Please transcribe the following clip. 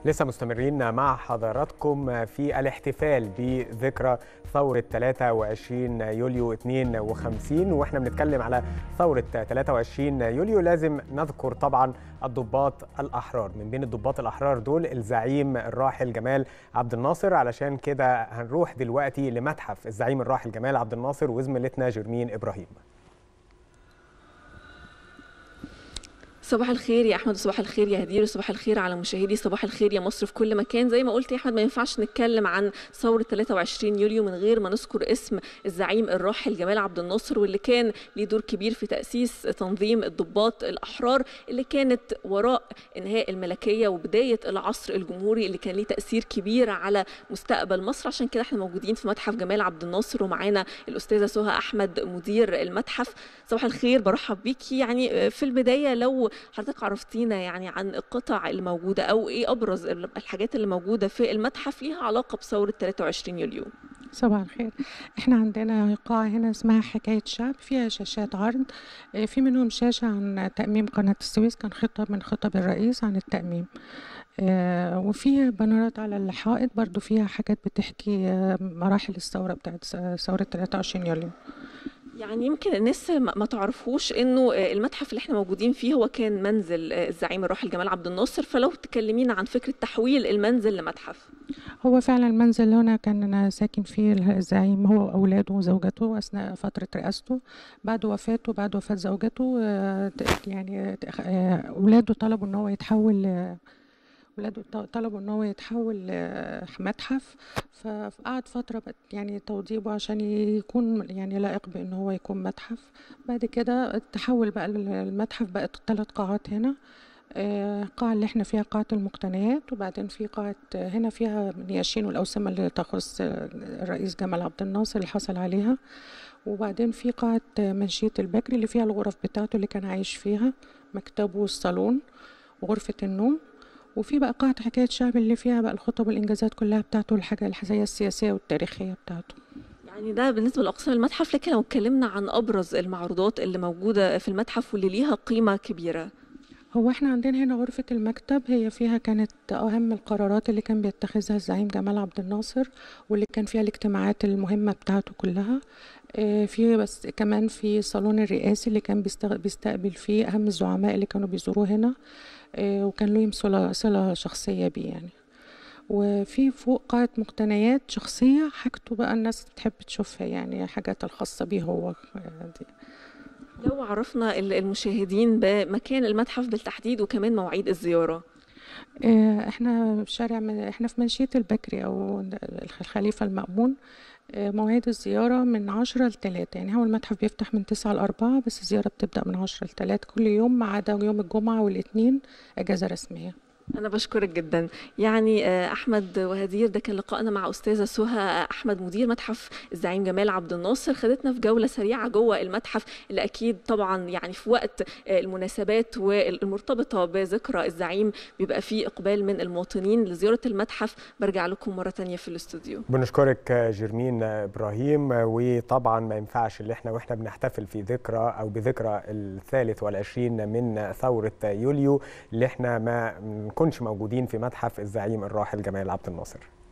لسه مستمرين مع حضراتكم في الاحتفال بذكرى ثورة 23 يوليو 52 واحنا بنتكلم على ثورة 23 يوليو لازم نذكر طبعا الضباط الأحرار من بين الضباط الأحرار دول الزعيم الراحل جمال عبد الناصر علشان كده هنروح دلوقتي لمتحف الزعيم الراحل جمال عبد الناصر وزميلتنا جرمين إبراهيم صباح الخير يا احمد وصباح الخير يا هدير وصباح الخير على مشاهدي صباح الخير يا مصر في كل مكان زي ما قلت يا احمد ما ينفعش نتكلم عن ثوره 23 يوليو من غير ما نذكر اسم الزعيم الراحل جمال عبد الناصر واللي كان ليه دور كبير في تاسيس تنظيم الضباط الاحرار اللي كانت وراء انهاء الملكيه وبدايه العصر الجمهوري اللي كان ليه تاثير كبير على مستقبل مصر عشان كده احنا موجودين في متحف جمال عبد الناصر ومعانا الاستاذه سهى احمد مدير المتحف صباح الخير برحب بيكي يعني في البدايه لو حضرتك عرفتينا يعني عن القطع اللي موجودة أو إيه أبرز الحاجات اللي موجودة في المتحف ليها علاقة بثورة 23 يوليو صباح الخير احنا عندنا قاعة هنا اسمها حكاية شعب فيها شاشات عرض في منهم شاشة عن تأميم قناة السويس كان خطب من خطب الرئيس عن التأميم آه وفي بانرات على الحائط برضو فيها حاجات بتحكي مراحل الثورة بتاعت ثورة 23 يوليو يعني يمكن الناس ما تعرفوش انه المتحف اللي احنا موجودين فيه هو كان منزل الزعيم الراحل جمال عبد الناصر فلو تكلمينا عن فكره تحويل المنزل لمتحف هو فعلا المنزل هنا كان ساكن فيه الزعيم هو واولاده وزوجته اثناء فتره رئاسته بعد وفاته بعد وفاه زوجته يعني اولاده طلبوا ان هو يتحول ولاده طلبوا ان هو يتحول متحف فقعد فتره يعني توضيبه عشان يكون يعني لائق بان هو يكون متحف بعد كده تحول بقى المتحف بقت ثلاث قاعات هنا القاعة اللي احنا فيها قاعة المقتنيات وبعدين في قاعة هنا فيها نياشين والأوسمة اللي تخص الرئيس جمال عبد الناصر اللي حصل عليها وبعدين في قاعة منشية البكري اللي فيها الغرف بتاعته اللي كان عايش فيها مكتبه والصالون وغرفة النوم وفي بقى قاعة حكاية شعب اللي فيها بقى الخطب والإنجازات كلها بتاعته الحاجة الحزية السياسية والتاريخية بتاعته يعني ده بالنسبة لأقسام المتحف لكن لو اتكلمنا عن أبرز المعروضات اللي موجودة في المتحف واللي ليها قيمة كبيرة هو احنا عندنا هنا غرفة المكتب هي فيها كانت أهم القرارات اللي كان بيتخذها الزعيم جمال عبد الناصر واللي كان فيها الاجتماعات المهمة بتاعته كلها في بس كمان في الصالون الرئاسي اللي كان بيستقبل فيه أهم الزعماء اللي كانوا بيزوروه هنا وكان له صلة, صلة شخصية بيه يعني وفي فوق قاعة مقتنيات شخصية حاجته بقى الناس بتحب تشوفها يعني حاجات الخاصة بيه هو دي. لو عرفنا المشاهدين بمكان المتحف بالتحديد وكمان مواعيد الزيارة احنا في شارع احنا في منشية البكري او الخليفة المأمون مواعيد الزيارة من عشرة لتلاتة يعني هو المتحف بيفتح من تسعة لأربعة بس الزيارة بتبدأ من عشرة لتلاتة كل يوم ما عدا يوم الجمعة والاثنين أجازة رسمية أنا بشكرك جدا يعني أحمد وهدير ده كان لقائنا مع أستاذة سهى أحمد مدير متحف الزعيم جمال عبد الناصر خدتنا في جولة سريعة جوه المتحف اللي أكيد طبعا يعني في وقت المناسبات والمرتبطة بذكرى الزعيم بيبقى فيه إقبال من المواطنين لزيارة المتحف برجع لكم مرة تانية في الاستوديو بنشكرك جرمين إبراهيم وطبعا ما ينفعش اللي احنا واحنا بنحتفل في ذكرى أو بذكرى الثالث والعشرين من ثورة يوليو اللي احنا ما نكونش موجودين في متحف الزعيم الراحل جمال عبد الناصر